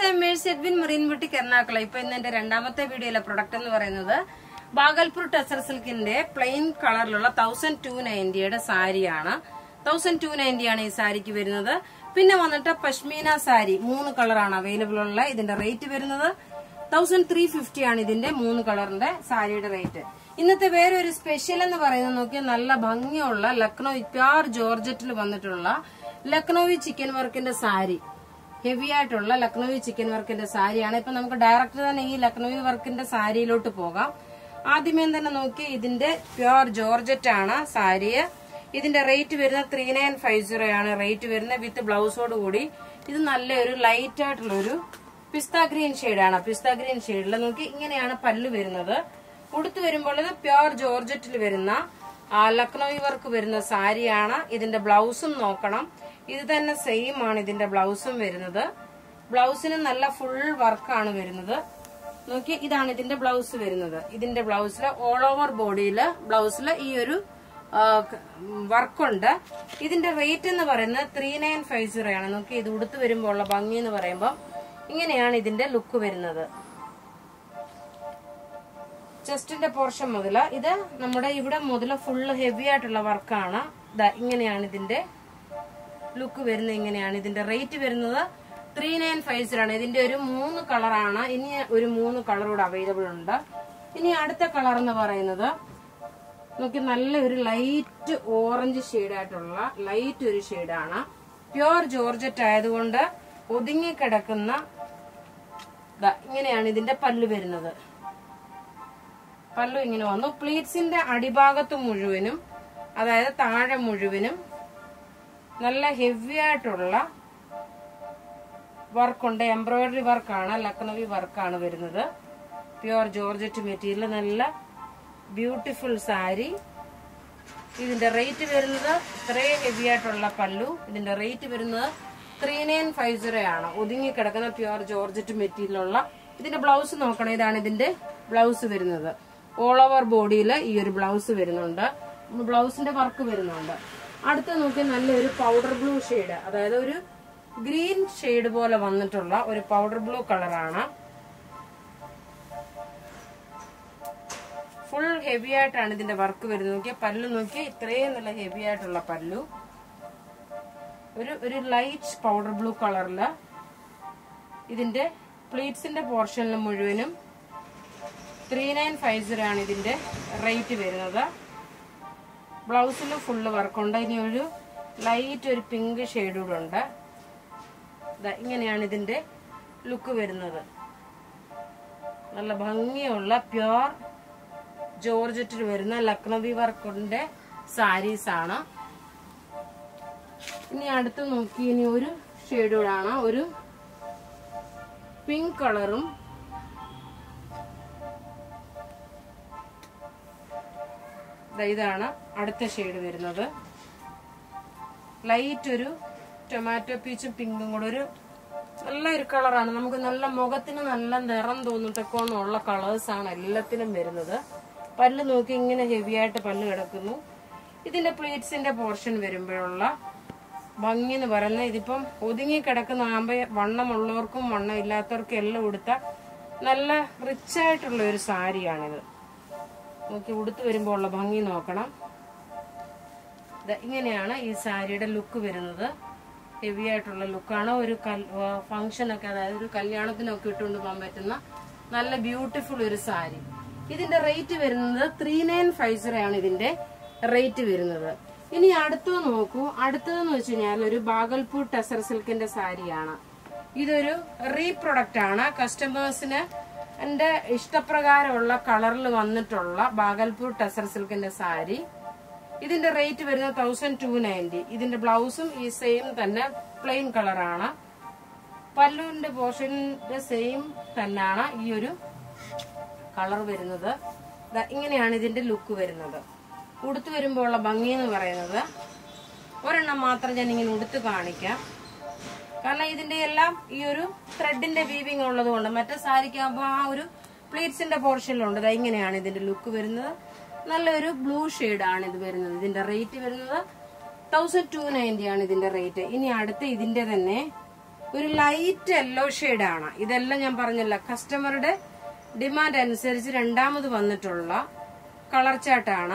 Merz Edwin Merin boutique Ernakulam ഇപ്പൊ ഇന്ന് എന്റെ രണ്ടാമത്തെ വീഡിയോയിലെ പ്രൊഡക്റ്റ് എന്ന് പറയുന്നത് ബാഗൽപൂർ ടെസർ സിൽക്കിന്റെ പ്ലെയിൻ കളറിലുള്ള തൗസൻഡ് ടു നയൻറ്റിയുടെ സാരിയാണ് തൗസൻഡ് ടു നയൻറ്റി ആണ് ഈ സാരിക്ക് വരുന്നത് പിന്നെ വന്നിട്ട് പഷ്മീന സാരി മൂന്ന് കളറാണ് അവൈലബിൾ ഉള്ള ഇതിന്റെ റേറ്റ് വരുന്നത് തൗസൻഡ് ത്രീ ഫിഫ്റ്റി ആണ് ഇതിന്റെ മൂന്ന് കളറിന്റെ സാരിയുടെ റേറ്റ് ഇന്നത്തെ വേറെ ഒരു സ്പെഷ്യൽ എന്ന് പറയുന്നത് നോക്കിയാൽ നല്ല ഭംഗിയുള്ള ലക്നൗ പ്യാർ ജോർജറ്റിൽ വന്നിട്ടുള്ള ലക്നൌവി ചിക്കൻ വർക്കിന്റെ സാരി ഹെവി ആയിട്ടുള്ള ലക്നൌവി ചിക്കൻ വർക്കിന്റെ സാരിയാണ് ഇപ്പൊ നമുക്ക് ഡയറക്റ്റ് തന്നെ ഈ ലക്നൌവി വർക്കിന്റെ സാരിയിലോട്ട് പോകാം ആദ്യമേ തന്നെ നോക്കി ഇതിന്റെ പ്യുർ ജോർജറ്റ് ആണ് സാരി ഇതിന്റെ റേറ്റ് വരുന്നത് ത്രീ നയൻ ഫൈവ് സീറോ ആണ് റേറ്റ് വരുന്നത് വിത്ത് ബ്ലൗസോട് കൂടി ഇത് നല്ലൊരു ലൈറ്റ് ആയിട്ടുള്ള ഒരു പിസ്ത ഗ്രീൻ ഷെയ്ഡാണ് പിസ്ത ഗ്രീൻ ഷെയ്ഡിൽ നോക്കി ഇങ്ങനെയാണ് പല്ല് വരുന്നത് ഉടുത്ത് വരുമ്പോൾ ഇത് പ്യുർ ജോർജറ്റിൽ വരുന്ന ആ ലക്നൌ വർക്ക് വരുന്ന സാരിയാണ് ഇതിന്റെ ബ്ലൗസും നോക്കണം ഇത് തന്നെ സെയിം ആണ് ഇതിന്റെ ബ്ലൗസും വരുന്നത് ബ്ലൗസിന് നല്ല ഫുൾ വർക്കാണ് വരുന്നത് നോക്കി ഇതാണ് ഇതിന്റെ ബ്ലൗസ് വരുന്നത് ഇതിന്റെ ബ്ലൗസിൽ ഓൾ ഓവർ ബോഡിയിൽ ബ്ലൗസിൽ ഈ ഒരു വർക്കുണ്ട് ഇതിന്റെ റേറ്റ് എന്ന് പറയുന്നത് ത്രീ നയൻ ഫൈവ് സീറോ ആണ് നോക്കി ഇത് ഉടുത്ത് വരുമ്പോൾ ഉള്ള ഭംഗി എന്ന് പറയുമ്പോൾ ഇങ്ങനെയാണ് ഇതിന്റെ ലുക്ക് വരുന്നത് ചെസ്റ്റിന്റെ പോർഷൻ മുതൽ ഇത് നമ്മുടെ ഇവിടെ മുതൽ ഫുള്ള് ഹെവി ആയിട്ടുള്ള വർക്കാണ് ഇങ്ങനെയാണ് ഇതിന്റെ ലുക്ക് വരുന്നത് ഇങ്ങനെയാണ് ഇതിന്റെ റേറ്റ് വരുന്നത് ത്രീ നയൻ ഫൈവ് സീറോ ആണ് ഇതിന്റെ ഒരു മൂന്ന് കളറാണ് ഇനി ഒരു മൂന്ന് കളർ കൂടെ അവൈലബിൾ ഉണ്ട് ഇനി അടുത്ത കളർ എന്ന് പറയുന്നത് നോക്കി നല്ല ഒരു ലൈറ്റ് ഓറഞ്ച് ആയിട്ടുള്ള ലൈറ്റ് ഒരു ഷെയ്ഡാണ് പ്യുർ ജോർജറ്റ് ആയതുകൊണ്ട് ഒതുങ്ങി കിടക്കുന്ന ഇങ്ങനെയാണ് ഇതിന്റെ പല്ല് വരുന്നത് പല്ലു ഇങ്ങനെ വന്നു പ്ലീറ്റ്സിന്റെ അടിഭാഗത്ത് മുഴുവനും അതായത് താഴെ മുഴുവനും നല്ല ഹെവി ആയിട്ടുള്ള വർക്കുണ്ട് എംബ്രോയിഡറി വർക്കാണ് ലക്നവി വർക്കാണ് വരുന്നത് പ്യുർ ജോർജറ്റ് മെറ്റീരിയൽ നല്ല ബ്യൂട്ടിഫുൾ സാരി ഇതിന്റെ റേറ്റ് വരുന്നത് ഇത്രയും ഹെവി ആയിട്ടുള്ള പല്ലു ഇതിന്റെ റേറ്റ് വരുന്നത് ത്രീ നയൻ ഫൈവ് സീറോ ആണ് ഒതുങ്ങി കിടക്കുന്ന പ്യുർ ജോർജറ്റ് മെറ്റീരിയലുള്ള ഇതിന്റെ ബ്ലൗസ് നോക്കണം ഇതാണ് ഇതിന്റെ ബ്ലൗസ് വരുന്നത് ഓൾ ഓവർ ബോഡിയിൽ ഈ ഒരു ബ്ലൗസ് വരുന്നുണ്ട് ബ്ലൗസിന്റെ വർക്ക് വരുന്നുണ്ട് അടുത്ത് നോക്കി നല്ലൊരു പൗഡർ ബ്ലൂ ഷെയ്ഡ് അതായത് ഒരു ഗ്രീൻ ഷെയ്ഡ് പോലെ വന്നിട്ടുള്ള ഒരു പൗഡർ ബ്ലൂ കളറാണ് ഫുൾ ഹെവി ആയിട്ടാണ് ഇതിന്റെ വർക്ക് വരുന്നത് നോക്കിയാൽ പല്ലു നോക്കിയാൽ ഇത്രയും നല്ല ഹെവി ആയിട്ടുള്ള പല്ലു ഒരു ഒരു ലൈറ്റ് പൗഡർ ബ്ലൂ കളറില് ഇതിന്റെ പ്ലീറ്റ്സിന്റെ പോർഷനിൽ മുഴുവനും ത്രീ നയൻ ഫൈവ് സീറോ ആണ് ഇതിന്റെ റേറ്റ് വരുന്നത് ബ്ലൗസിൽ ഫുള്ള് വർക്കുണ്ട് ഇനി ഒരു ലൈറ്റ് ഒരു പിങ്ക് ഷെയ്ഡ് കൂടെ ഉണ്ട് ഇങ്ങനെയാണ് ഇതിന്റെ ലുക്ക് വരുന്നത് നല്ല ഭംഗിയുള്ള പ്യുർ ജോർജറ്റിൽ വരുന്ന ലക്നവി വർക്കിന്റെ സാരീസ് ആണ് ഇനി അടുത്ത് നോക്കി ഇനി ഒരു ഷെയ്ഡ് കൂടാണ് ഒരു പിങ്ക് കളറും ഇതാണ് അടുത്ത ഷെയ്ഡ് വരുന്നത് ലൈറ്റ് ഒരു ടൊമാറ്റോ പീച്ചും പിങ്കും കൂടെ ഒരു നല്ല ഒരു കളറാണ് നമുക്ക് നല്ല മുഖത്തിന് നല്ല നിറം തോന്നിട്ടൊക്കെയുള്ള കളേഴ്സ് ആണ് എല്ലാത്തിനും വരുന്നത് പല്ല് നോക്കി ഇങ്ങനെ ഹെവി ആയിട്ട് പല്ല് കിടക്കുന്നു ഇതിന്റെ പ്ലീറ്റ്സിന്റെ പോർഷൻ വരുമ്പോഴുള്ള ഭംഗി എന്ന് പറയുന്നത് ഇതിപ്പം ഒതുങ്ങി കിടക്കുന്ന ആകുമ്പോൾ വണ്ണമുള്ളവർക്കും വണ്ണം ഇല്ലാത്തവർക്കും എല്ലാം ഉടുത്ത നല്ല റിച്ച് ആയിട്ടുള്ള ഒരു സാരിയാണിത് നോക്കി ഉടുത്ത് വരുമ്പോൾ ഉള്ള ഭംഗി നോക്കണം ഇങ്ങനെയാണ് ഈ സാരിയുടെ ലുക്ക് വരുന്നത് ഹെവി ആയിട്ടുള്ള ലുക്കാണ് ഒരു ഫംഗ്ഷനൊക്കെ അതായത് ഒരു കല്യാണത്തിനൊക്കെ ഇട്ടുകൊണ്ട് പോകാൻ പറ്റുന്ന നല്ല ബ്യൂട്ടിഫുൾ ഒരു സാരി ഇതിന്റെ റേറ്റ് വരുന്നത് ത്രീ നയൻ ഫൈവ് സീറോ ആണ് ഇതിന്റെ റേറ്റ് വരുന്നത് ഇനി അടുത്തത് നോക്കൂ അടുത്തതെന്ന് വെച്ച് കഴിഞ്ഞാൽ ഒരു ബാഗൽപൂർ ടെസർ സിൽക്കിന്റെ സാരിയാണ് ഇതൊരു റീപ്രൊഡക്റ്റ് ആണ് കസ്റ്റമേഴ്സിന് എന്റെ ഇഷ്ടപ്രകാരമുള്ള കളറിൽ വന്നിട്ടുള്ള ബാഗൽപൂർ ടെസർ സിൽക്കിന്റെ സാരി ഇതിന്റെ റേറ്റ് വരുന്നത് തൗസൻഡ് ടു നയൻറ്റി ഇതിന്റെ ബ്ലൗസും ഈ സെയിം തന്നെ പ്ലെയിൻ കളറാണ് പല്ലുവിന്റെ പോർഷന്റെ സെയിം തന്നെയാണ് ഈ ഒരു കളർ വരുന്നത് ഇങ്ങനെയാണ് ഇതിന്റെ ലുക്ക് വരുന്നത് ഉടുത്ത് വരുമ്പോൾ ഉള്ള ഭംഗി എന്ന് പറയുന്നത് ഒരെണ്ണം മാത്രം ഞാൻ ഇങ്ങനെ ഉടുത്ത് കാണിക്കാം കാരണം ഇതിന്റെ എല്ലാം ഈ ഒരു ത്രെഡിന്റെ വീവിങ് ഉള്ളത് കൊണ്ട് മറ്റേ സാരിക്കാകുമ്പോൾ ആ ഒരു പ്ലീറ്റ്സിന്റെ പോർഷനിലുണ്ട് ഇങ്ങനെയാണ് ഇതിന്റെ ലുക്ക് വരുന്നത് നല്ലൊരു ബ്ലൂ ആണ് ഇത് വരുന്നത് ഇതിന്റെ റേറ്റ് വരുന്നത് തൗസൻഡ് ടു നയൻറ്റി ആണ് ഇതിന്റെ റേറ്റ് ഇനി അടുത്ത് ഇതിന്റെ തന്നെ ഒരു ലൈറ്റ് യെല്ലോ ആണ് ഇതെല്ലാം ഞാൻ പറഞ്ഞില്ല കസ്റ്റമറുടെ ഡിമാൻഡ് അനുസരിച്ച് രണ്ടാമത് വന്നിട്ടുള്ള കളർ ചാർട്ടാണ്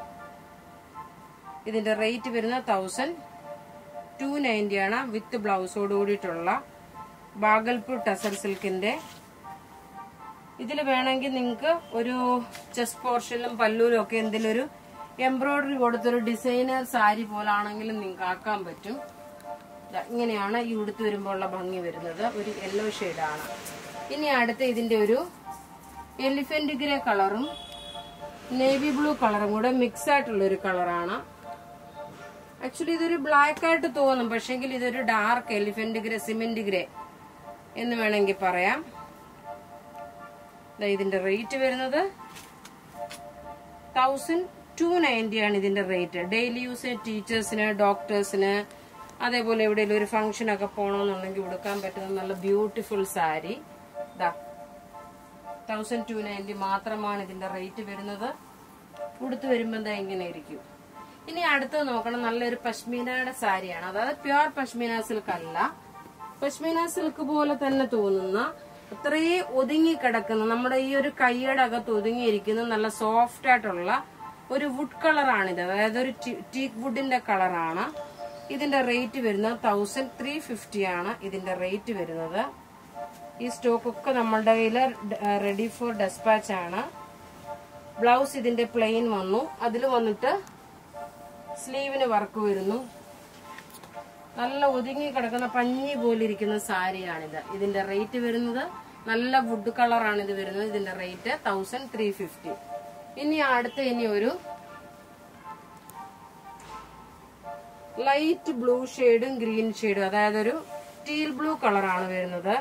ഇതിന്റെ റേറ്റ് വരുന്നത് തൗസൻഡ് ടു നയൻറ്റി ആണ് വിത്ത് ബ്ലൗസോട് കൂടിയിട്ടുള്ള ബാഗൽപൂർ ടസർ സിൽക്കിന്റെ ഇതിൽ വേണമെങ്കിൽ നിങ്ങൾക്ക് ഒരു ചെസ്റ്റ് പോർഷനിലും പല്ലൂരും ഒക്കെ എന്തെങ്കിലും ഒരു എംബ്രോയിഡറി കൊടുത്തൊരു ഡിസൈനർ സാരി പോലാണെങ്കിലും നിങ്ങൾക്ക് ആക്കാൻ പറ്റും ദാ ഇങ്ങനെയാണ് ഈ ഉടുത്ത് വരുമ്പോൾ ഉള്ള ഭംഗി വരുന്നത് ഒരു യെല്ലോ ആണ് ഇനി അടുത്ത ഇതിന്റെ ഒരു എലിഫന്റ് ഗ്രേ കളറും നേവി ബ്ലൂ കളറും കൂടെ മിക്സ് ആയിട്ടുള്ള ഒരു കളറാണ് ആക്ച്വലി ഇതൊരു ബ്ലാക്ക് ആയിട്ട് തോന്നും പക്ഷെങ്കിൽ ഇതൊരു dark elephant grey cement grey എന്ന് വേണമെങ്കിൽ പറയാം ദാ ഇതിന്റെ റേറ്റ് വരുന്നത് തൗസൻഡ് ടു നയൻറ്റി ആണ് ഇതിന്റെ റേറ്റ് ഡെയിലി യൂസ് ടീച്ചേഴ്സിന് ഡോക്ടേഴ്സിന് അതേപോലെ എവിടെയെങ്കിലും ഒരു ഫംഗ്ഷൻ ഒക്കെ പോകണമെന്നുണ്ടെങ്കിൽ ഉടുക്കാൻ പറ്റുന്ന നല്ല ബ്യൂട്ടിഫുൾ സാരി ദാ തൗസൻഡ് ടു നയൻറ്റി മാത്രമാണ് ഇതിന്റെ റേറ്റ് വരുന്നത് ഉടുത്ത് വരുമ്പോൾ എന്താ ഇങ്ങനെ ഇരിക്കും ഇനി അടുത്തത് നോക്കണം നല്ലൊരു പശ്മീനയുടെ സാരിയാണ് അതായത് പ്യുവർ പശ്മീന സിൽക്ക് അല്ല പശ്മീന സിൽക്ക് പോലെ തന്നെ തോന്നുന്ന അത്രേ ഒതുങ്ങി കിടക്കുന്ന നമ്മുടെ ഈ ഒരു കൈയുടെ അകത്ത് ഒതുങ്ങിയിരിക്കുന്ന നല്ല സോഫ്റ്റ് ആയിട്ടുള്ള ഒരു വുഡ് കളറാണിത് അതായത് ഒരു ടീക്ക് വുഡിന്റെ കളറാണ് ഇതിന്റെ റേറ്റ് വരുന്നത് തൗസൻഡ് ത്രീ ഫിഫ്റ്റി ആണ് ഇതിന്റെ റേറ്റ് വരുന്നത് ഈ സ്റ്റോക്ക് ഒക്കെ നമ്മളുടെ കയ്യിൽ റെഡി ഫോർ ഡെസ്പാച്ച് ആണ് ബ്ലൗസ് ഇതിന്റെ പ്ലെയിൻ വന്നു അതിൽ വന്നിട്ട് സ്ലീവിന് വർക്ക് വരുന്നു നല്ല ഒതുങ്ങി കിടക്കുന്ന പഞ്ഞി പോലെ ഇരിക്കുന്ന സാരിയാണിത് ഇതിന്റെ റേറ്റ് വരുന്നത് നല്ല വുഡ് കളറാണ് ഇത് വരുന്നത് ഇതിന്റെ റേറ്റ് തൗസൻഡ് ത്രീ ഫിഫ്റ്റി ഇനി അടുത്ത ഇനി ഒരു ലൈറ്റ് ബ്ലൂ ഷെയ്ഡും ഗ്രീൻ ഷെയ്ഡും അതായത് ഒരു ടീൽ ബ്ലൂ കളറാണ് വരുന്നത്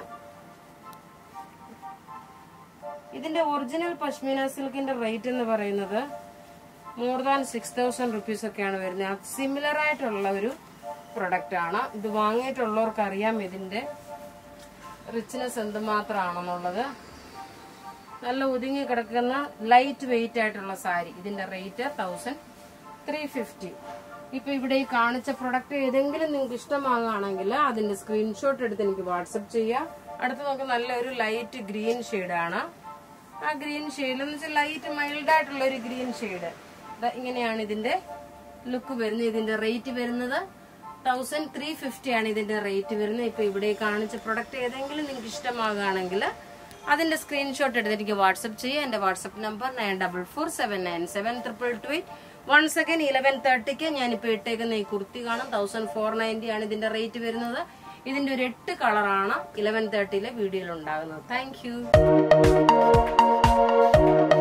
ഇതിന്റെ ഒറിജിനൽ പശ്മീന സിൽക്കിന്റെ റേറ്റ് എന്ന് പറയുന്നത് more than six thousand rupees ഒക്കെയാണ് വരുന്നത് സിമിലർ ആയിട്ടുള്ള ഒരു പ്രൊഡക്റ്റ് ആണ് ഇത് വാങ്ങിയിട്ടുള്ളവർക്ക് അറിയാം ഇതിന്റെ റിച്ച്നെസ് എന്തുമാത്രമാണെന്നുള്ളത് നല്ല ഒതുങ്ങി കിടക്കുന്ന ലൈറ്റ് വെയിറ്റ് ആയിട്ടുള്ള സാരി ഇതിന്റെ റേറ്റ് തൗസൻഡ് ത്രീ ഫിഫ്റ്റി ഇപ്പൊ ഇവിടെ ഈ കാണിച്ച പ്രൊഡക്റ്റ് ഏതെങ്കിലും നിങ്ങൾക്ക് ഇഷ്ടമാകുകയാണെങ്കിൽ അതിന്റെ സ്ക്രീൻഷോട്ട് എടുത്ത് എനിക്ക് വാട്സപ്പ് ചെയ്യാം അടുത്ത് നമുക്ക് നല്ലൊരു ലൈറ്റ് ഗ്രീൻ ആണ് ആ ഗ്രീൻ ഷെയ്ഡ് എന്ന് വെച്ചാൽ ലൈറ്റ് മൈൽഡ് ആയിട്ടുള്ള ഒരു ഗ്രീൻ ഷെയ്ഡ് ഇങ്ങനെയാണ് ഇതിന്റെ ലുക്ക് വരുന്നത് ഇതിന്റെ റേറ്റ് വരുന്നത് തൗസൻഡ് ത്രീ ഫിഫ്റ്റി ആണ് ഇതിന്റെ റേറ്റ് വരുന്നത് ഇപ്പൊ ഇവിടെ കാണിച്ച പ്രൊഡക്റ്റ് ഏതെങ്കിലും നിങ്ങൾക്ക് ഇഷ്ടമാകുകയാണെങ്കിൽ അതിന്റെ സ്ക്രീൻഷോട്ട് എടുത്ത് എനിക്ക് വാട്സപ്പ് ചെയ്യുക എന്റെ WhatsApp number nine double four seven nine seven triple two eight one second eleven തേർട്ടിക്ക് ഞാനിപ്പോ ഇട്ടേക്കുന്ന ഈ കുർത്തി കാണും തൗസൻഡ് ഫോർ നയൻറ്റി ആണ് ഇതിന്റെ റേറ്റ് വരുന്നത് ഇതിന്റെ ഒരു എട്ട് കളറാണ് ഇലവൻ തേർട്ടിയിലെ വീഡിയോയിൽ ഉണ്ടാകുന്നത് താങ്ക്